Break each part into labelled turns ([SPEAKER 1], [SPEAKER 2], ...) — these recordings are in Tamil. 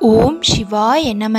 [SPEAKER 1] ஓம் சிவாய நம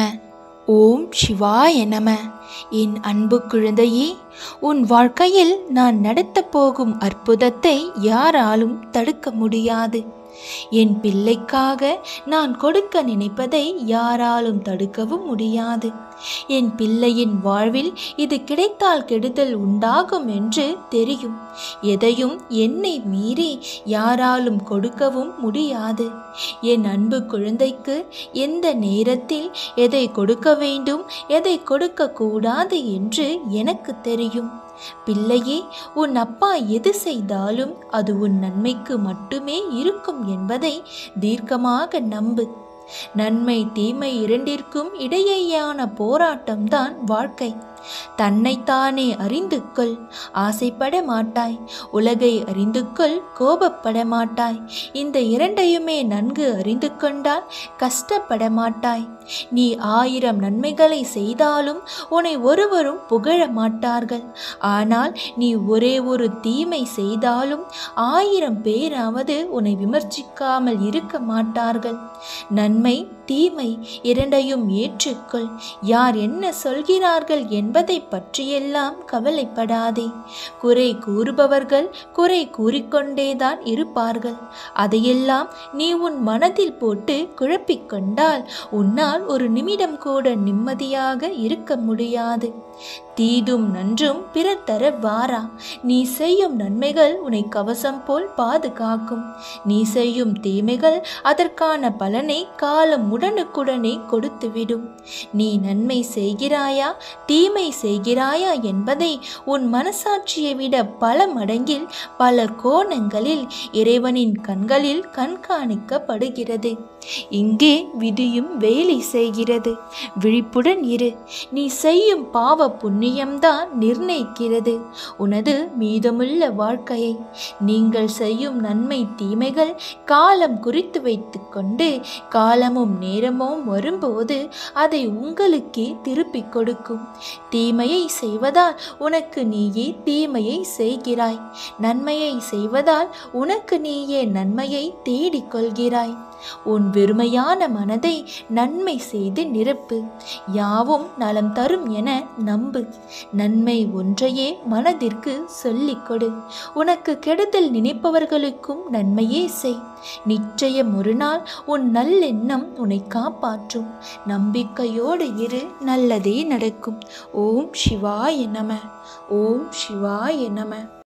[SPEAKER 1] ஓம் சிவாய நம என் அன்பு குழந்தையே உன் வாழ்க்கையில் நான் நடத்தப் போகும் அற்புதத்தை யாராலும் தடுக்க முடியாது என் பிள்ளைக்காக நான் கொடுக்க நினைப்பதை யாராலும் தடுக்கவும் முடியாது என் பிள்ளையின் வாழ்வில் இது கிடைத்தால் கெடுதல் உண்டாகும் என்று தெரியும் எதையும் என்னை மீறி யாராலும் கொடுக்கவும் முடியாது என் அன்பு குழந்தைக்கு எந்த நேரத்தில் எதை கொடுக்க வேண்டும் எதை கொடுக்க கூடாது என்று எனக்கு தெரியும் பிள்ளையே உன் அப்பா எது செய்தாலும் அது உன் நன்மைக்கு மட்டுமே இருக்கும் என்பதை தீர்க்கமாக நம்பு நன்மை தீமை இரண்டிற்கும் இடையேயான போராட்டம்தான் வாழ்க்கை தன்னைத்தானே அறிந்து கொள் ஆசைப்பட மாட்டாய் உலகை அறிந்து கொள் கோபப்பட மாட்டாய் இந்த இரண்டையுமே நன்கு அறிந்து கொண்டால் கஷ்டப்பட மாட்டாய் நீ ஆயிரம் நன்மைகளை செய்தாலும் உன்னை ஒருவரும் புகழ மாட்டார்கள் ஆனால் நீ ஒரே ஒரு தீமை செய்தாலும் ஆயிரம் பேராவது உன்னை விமர்சிக்காமல் இருக்க மாட்டார்கள் நன்மை தீமை இரண்டையும் ஏற்றுக்கொள் யார் என்ன சொல்கிறார்கள் என்பதை பற்றியெல்லாம் கவலைப்படாதே குறை கூறுபவர்கள் குறை கூறிக்கொண்டேதான் இருப்பார்கள் அதையெல்லாம் நீ உன் மனதில் போட்டு குழப்பிக்கொண்டால் உன்னால் ஒரு நிமிடம் கூட நிம்மதியாக இருக்க முடியாது தீதும் நன்றும் பிறர் தர வாரா நீ செய்யும் நன்மைகள் உன்னை கவசம் போல் பாதுகாக்கும் நீ செய்யும் தீமைகள் அதற்கான பலனை காலம் உடனுக்குடனே கொடுத்துவிடும் நீ நன்மை செய்கிறாயா தீமை செய்கிறாயா என்பதை உன் மனசாட்சியை விட பல மடங்கில் பல கோணங்களில் இறைவனின் கண்களில் கண்காணிக்கப்படுகிறது இங்கே விதியும் வேலை செய்கிறது விழிப்புடன் இரு நீ செய்யும் பாவ புண்ணியம்தான் நிர்ணயிக்கிறது உனது மீதமுள்ள வாழ்க்கையை நீங்கள் செய்யும் நன்மை தீமைகள் காலம் குறித்து வைத்துக்கொண்டு காலமும் நேரமும் வரும்போது அதை உங்களுக்கே திருப்பிக் கொடுக்கும் தீமையை செய்வதால் உனக்கு நீயே தீமையை செய்கிறாய் நன்மையை செய்வதால் உனக்கு நீயே நன்மையை தேடிக்கொள்கிறாய் உன் வெறுமையான மனதை நன்மை செய்து நிரப்பு யாவும் நலம் தரும் என நம்பு நன்மை ஒன்றையே மனதிற்கு சொல்லிக் கொடு உனக்கு கெடுதல் நினைப்பவர்களுக்கும் நன்மையே செய் நிச்சயம் ஒரு நாள் உன் நல்லெண்ணம் உன்னை காப்பாற்றும் நம்பிக்கையோடு இரு நல்லதே நடக்கும் ஓம் சிவாய நம ஓம் சிவாய நம